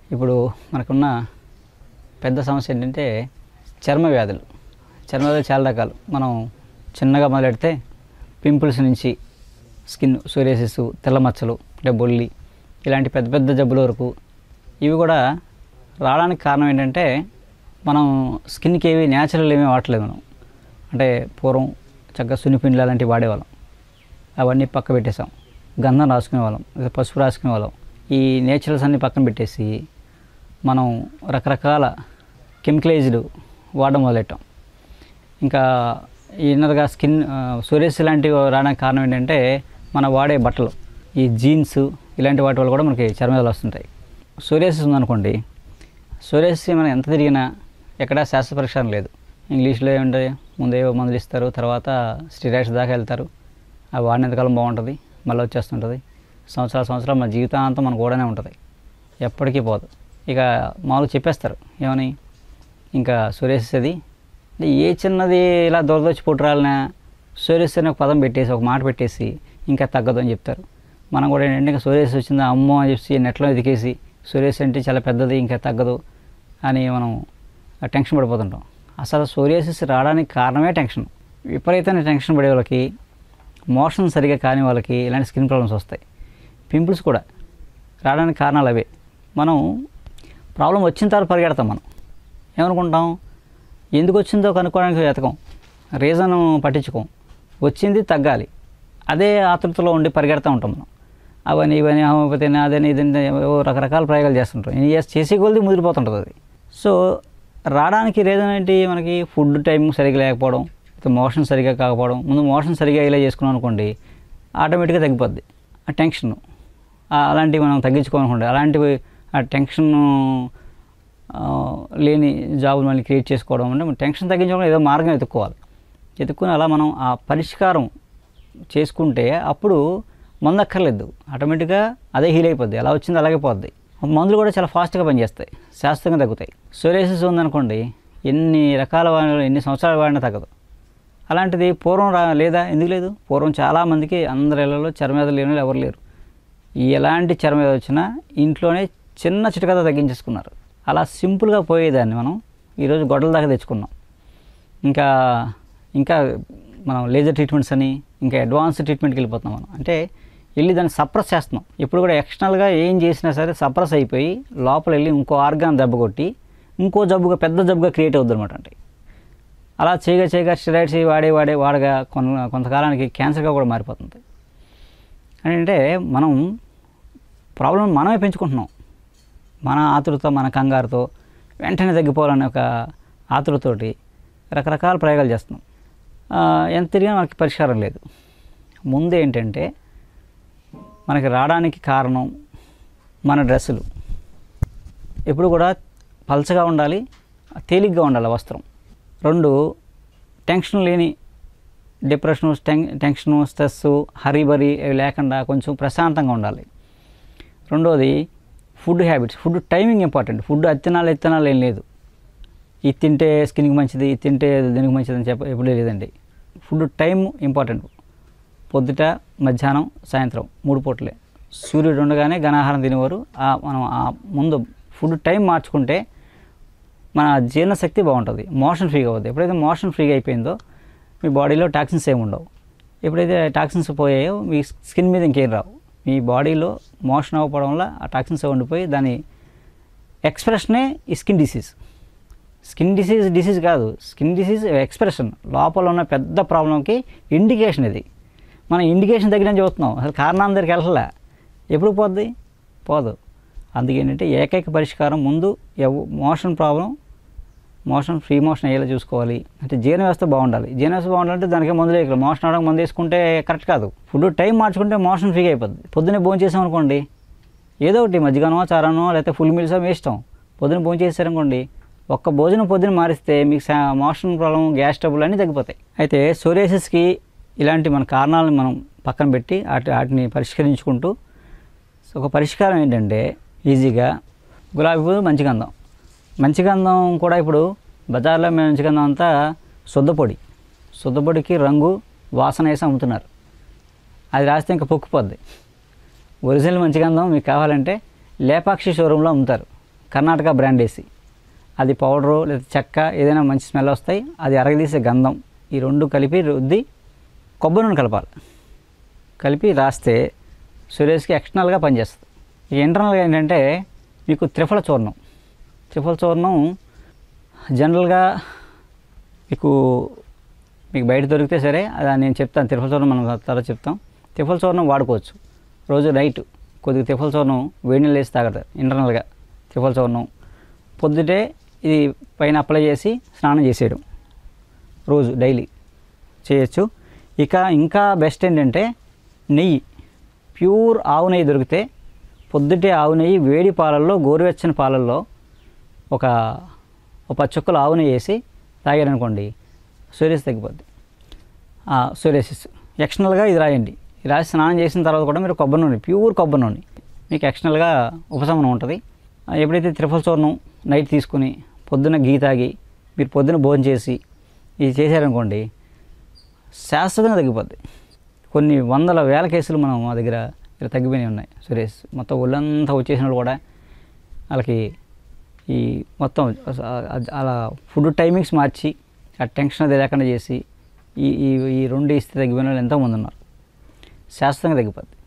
ఇప్పుడు మనకున్న పెద్ద సమస్య ఏంటంటే చర్మ వ్యాధులు చర్మ వ్యాధులు చాలా రకాలు మనం చిన్నగా మొదలెడితే పింపుల్స్ నుంచి స్కిన్ సోరియాసిస్ తెల్ల మచ్చలు అంటే బొల్లి ఇలాంటి పెద్ద పెద్ద జబ్బుల వరకు ఇవి కూడా రావడానికి కారణం ఏంటంటే మనం స్కిన్కి ఏవి న్యాచురల్ ఏమీ వాడట్లేదు మనం అంటే పూర్వం చక్కగా సున్నిపిండిలు అలాంటివి వాడేవాళ్ళం అవన్నీ పక్క పెట్టేసాం గంధం రాసుకునే వాళ్ళం లేదా పసుపు రాసుకునే వాళ్ళం ఈ నేచురల్స్ అన్ని పక్కన పెట్టేసి మనం రకరకాల కెమికలైజ్డ్ వాడడం మొదలెట్టాం ఇంకా ఇన్నర్గా స్కిన్ సోరియస్ లాంటివి రావడానికి కారణం ఏంటంటే మనం వాడే బట్టలు ఈ జీన్స్ ఇలాంటి వాటి వల్ల కూడా మనకి చర్మదాలు వస్తుంటాయి సోరియాసిస్ ఉందనుకోండి సోరియాసిస్ మనం ఎంత తిరిగినా ఎక్కడా శాస్త్ర పరిష్కారం లేదు ఇంగ్లీష్లో ఏముంటాయి ముందే మందులు ఇస్తారు తర్వాత స్టిరాయిడ్స్ దాకా వెళ్తారు అవి వాడినంతకాలం బాగుంటుంది మళ్ళీ వచ్చేస్తుంటుంది సంవత్సరాల సంవత్సరాలు మన జీవితాంతం మన కూడానే ఉంటుంది ఎప్పటికీ పోదు ఇక మామూలుగా చెప్పేస్తారు ఏమని ఇంకా సోరియాసిస్ అది అంటే ఏ చిన్నది ఇలా దొరదొచ్చి పుట్టురాలినా సోరియాసిస్ అనే ఒక పదం పెట్టేసి ఒక మాట పెట్టేసి ఇంకా తగ్గదు అని చెప్తారు మనం కూడా ఏంటంటే ఇంకా సోరియాసిస్ వచ్చిందా అమ్మో అని చెప్పి నెట్లో ఎదికేసి సోరియాసిస్ అంటే చాలా పెద్దది ఇంకా తగ్గదు అని మనం టెన్షన్ పడిపోతుంటాం అసలు సోరియాసిస్ రావడానికి కారణమే టెన్షన్ విపరీతమైన టెన్షన్ పడే వాళ్ళకి మోషన్ సరిగా కాని వాళ్ళకి ఇలాంటి స్కిన్ ప్రాబ్లమ్స్ వస్తాయి పింపుల్స్ కూడా రావడానికి కారణాలు అవే మనం ప్రాబ్లం వచ్చిన తర్వాత పరిగెడతాం మనం ఏమనుకుంటాం ఎందుకు వచ్చిందో కనుక్కోవడానికి వెతకం రీజన్ పట్టించుకోం వచ్చింది తగ్గాలి అదే ఆతృతలో ఉండి పరిగెడతా ఉంటాం మనం అవని ఇవని హోమియోపతి అదని ఇదని ఏవో రకరకాల ప్రయోగాలు చేస్తుంటాం ఇన్ని చేసి చేసే కొలది ముదిరిపోతుంటుంది అది సో రావడానికి రీజన్ ఏంటి మనకి ఫుడ్ టైం సరిగా లేకపోవడం అయితే మోషన్ సరిగా కాకపోవడం ముందు మోషన్ సరిగా ఇలా చేసుకున్నాం అనుకోండి ఆటోమేటిక్గా తగ్గిపోద్ది ఆ టెన్షన్ అలాంటివి మనం తగ్గించుకోనుకోండి అలాంటివి ఆ టెన్షన్ లేని జాబులు మళ్ళీ క్రియేట్ చేసుకోవడం అంటే మనం టెన్షన్ తగ్గించుకోవడం ఏదో మార్గం ఎత్తుక్కోవాలి ఎత్తుక్కుని అలా మనం ఆ పరిష్కారం చేసుకుంటే అప్పుడు మందు అక్కర్లేదు ఆటోమేటిక్గా అదే హీల్ అయిపోద్ది అలా వచ్చింది అలాగే పోద్ది మందులు కూడా చాలా ఫాస్ట్గా పనిచేస్తాయి శాస్త్రంగా తగ్గుతాయి సోరియాసిస్ ఉందనుకోండి ఎన్ని రకాల వాడిన ఎన్ని సంవత్సరాలు వాడినా తగ్గదు అలాంటిది పూర్వం రా లేదా ఎందుకు లేదు పూర్వం చాలామందికి అందరి ఇళ్లలో చర్మవ్యాధులు లేని వాళ్ళు ఎవరు లేరు ఎలాంటి చర్మవ్యాధి వచ్చినా ఇంట్లోనే చిన్న చిటకతో తగ్గించేసుకున్నారు అలా సింపుల్గా పోయేదాన్ని మనం ఈరోజు గొడవల దాకా తెచ్చుకున్నాం ఇంకా ఇంకా మనం లేజర్ ట్రీట్మెంట్స్ అని ఇంకా అడ్వాన్స్ ట్రీట్మెంట్కి వెళ్ళిపోతున్నాం మనం అంటే వెళ్ళి దాన్ని సప్రెస్ చేస్తున్నాం ఇప్పుడు కూడా ఎక్స్టర్నల్గా ఏం చేసినా సరే సప్రెస్ అయిపోయి లోపల వెళ్ళి ఇంకో ఆర్గాన్ దెబ్బ కొట్టి ఇంకో జబ్బుగా పెద్ద జబ్బుగా క్రియేట్ అవుద్ది అనమాట అంటే అలా చేయగా చేయగా స్టెరాయిడ్స్ వాడే వాడే వాడగా కొన కొంతకాలానికి క్యాన్సర్గా కూడా మారిపోతుంది అంటే మనం ప్రాబ్లం మనమే పెంచుకుంటున్నాం మన ఆతురత మన కంగారుతో వెంటనే తగ్గిపోవాలనే ఒక ఆతురతోటి రకరకాల ప్రయోగాలు చేస్తున్నాం ఆ, ఎంత తిరిగినా మనకి పరిష్కారం లేదు ముందు ఏంటంటే మనకి రావడానికి కారణం మన డ్రెస్సులు ఎప్పుడు కూడా పలచగా ఉండాలి తేలిగ్గా ఉండాలి వస్త్రం రెండు టెన్షన్ లేని depression ten tension stress hurry burry ఇవి లేకుండా కొంచెం ప్రశాంతంగా ఉండాలి రెండోది food habits food timing important food అత్తినాలు ఎత్తనాలు ఏం లేదు ఇది తింటే స్కిన్కి మంచిది ఇది తింటే దీనికి మంచిది అని చెప్ప ఎప్పుడూ లేదండి ఫుడ్ టైం ఇంపార్టెంట్ పొద్దుట మధ్యాహ్నం సాయంత్రం మూడు పూటలే సూర్యుడు ఉండగానే ఘనాహారం తినేవారు ఆ మనం ఆ ముందు ఫుడ్ టైం మార్చుకుంటే మన జీర్ణశక్తి బాగుంటుంది మోషన్ ఫ్రీగా అవుతుంది ఎప్పుడైతే మోషన్ ఫ్రీగా అయిపోయిందో మీ బాడీలో టాక్సిన్స్ ఏమి ఉండవు ఎప్పుడైతే టాక్సిన్స్ పోయాయో మీ స్కిన్ మీద ఇంకేం రావు మీ బాడీలో మోషన్ అవ్వడం వల్ల ఆ టాక్సిన్స్ ఉండిపోయి దాని ఎక్స్ప్రెషనే ఈ skin disease skin disease disease కాదు స్కిన్ డిసీజ్ ఎక్స్ప్రెషన్ లోపల ఉన్న పెద్ద ప్రాబ్లంకి ఇండికేషన్ ఇది మనం ఇండికేషన్ దగ్గర చూస్తున్నాం అసలు కారణం దగ్గరికి వెళ్ళలే ఎప్పుడు పోద్ది పోదు అందుకేంటంటే ఏకైక పరిష్కారం ముందు ఎవ- motion problem motion free motion అయ్యేలా చూసుకోవాలి అంటే జీర్ణ వ్యవస్థ బాగుండాలి జీర్ణ వ్యవస్థ బాగుండాలంటే దానికి మందులు వేయగలం మోషన్ అవడానికి మందు వేసుకుంటే కరెక్ట్ కాదు ఫుడ్ టైం మార్చుకుంటే మోషన్ ఫ్రీగా అయిపోద్ది పొద్దున్నే భోజనం చేసాం అనుకోండి ఏదో ఒకటి మజ్జిగనో చారనో లేకపోతే ఫుల్ మీల్స్ మీ ఇష్టం పొద్దున భోజనం చేశారనుకోండి ఒక్క భోజనం పొద్దున మారిస్తే మీకు సా- మోషన్ ప్రాబ్లం గ్యాస్ ట్రబుల్ అన్నీ తగ్గిపోతాయి అయితే సోరియాసిస్కి ఇలాంటి మన కారణాలను మనం పక్కన పెట్టి వాటి వాటిని పరిష్కరించుకుంటూ సో ఒక పరిష్కారం ఏంటంటే ఈజీగా గులాబీ పువ్వు మంచి గంధం మంచి గంధం కూడా ఇప్పుడు బజార్లో మేము మంచి గంధం అంతా శుద్ధపొడి శుద్ధపొడికి రంగు వాసన వేసి అమ్ముతున్నారు అది రాస్తే ఇంకా పొక్కుపోద్ది ఒరిజినల్ మంచి గంధం మీకు కావాలంటే లేపాక్షి షోరూంలో అమ్ముతారు కర్ణాటక బ్రాండ్ వేసి అది పౌడరు లేదా చెక్క ఏదైనా మంచి స్మెల్ వస్తాయి అది అరగదీసే గంధం ఈ రెండు కలిపి రుద్ది కొబ్బరి నూనె కలపాలి కలిపి రాస్తే సురేష్కి ఎక్స్టర్నల్గా పనిచేస్తుంది ఇక ఇంటర్నల్గా ఏంటంటే మీకు త్రిఫల చూర్ణం త్రిఫల చూర్ణం జనరల్గా మీకు మీకు బయట దొరికితే సరే అది నేను చెప్తాను త్రిఫల చూర్ణం మనం తర్వాత చెప్తాం త్రిఫల చూర్ణం వాడుకోవచ్చు రోజు నైట్ కొద్దిగా త్రిఫల చూర్ణం వేడి నీళ్ళు వేసి తాగదు ఇంటర్నల్గా త్రిఫల చూర్ణం పొద్దుటే ఇది పైన అప్లై చేసి స్నానం చేసేయడం రోజు డైలీ చేయొచ్చు ఇక ఇంకా బెస్ట్ ఏంటంటే నెయ్యి ప్యూర్ ఆవు నెయ్యి దొరికితే పొద్దుటే ఆవు నెయ్యి వేడి పాలల్లో గోరువెచ్చని పాలల్లో ఒక ఒక పది చుక్కలు ఆవు నెయ్యి వేసి తాగారనుకోండి సూర్యస్ తగ్గిపోద్ది సూర్యసిస్ ఎక్స్టర్నల్గా ఇది రాయండి ఇది రాసి స్నానం చేసిన తర్వాత కూడా మీరు కొబ్బరి నూనె ప్యూర్ కొబ్బరి నూనె మీకు ఎక్స్టర్నల్గా ఉపశమనం ఉంటుంది ఆ, ఎప్పుడైతే త్రిఫల చూర్ణం నైట్ తీసుకుని పొద్దున గీ తాగి మీరు పొద్దున భోజనం చేసి ఇది చేశారనుకోండి శాశ్వతంగా తగ్గిపోద్ది కొన్ని వందల వేల కేసులు మనం మా దగ్గర ఇలా తగ్గిపోయినాయి ఉన్నాయి సురేష్ మొత్తం ఒళ్ళంతా వచ్చేసిన వాళ్ళు కూడా వాళ్ళకి ఈ మొత్తం అ- అలా ఫుడ్ టైమింగ్స్ మార్చి ఆ టెన్షన్ అది లేకుండా చేసి ఈ ఈ ఈ రెండు ఇస్తే తగ్గిపోయిన వాళ్ళు ఎంతోమంది ఉన్నారు శాశ్వతంగా తగ్గిపోద్ది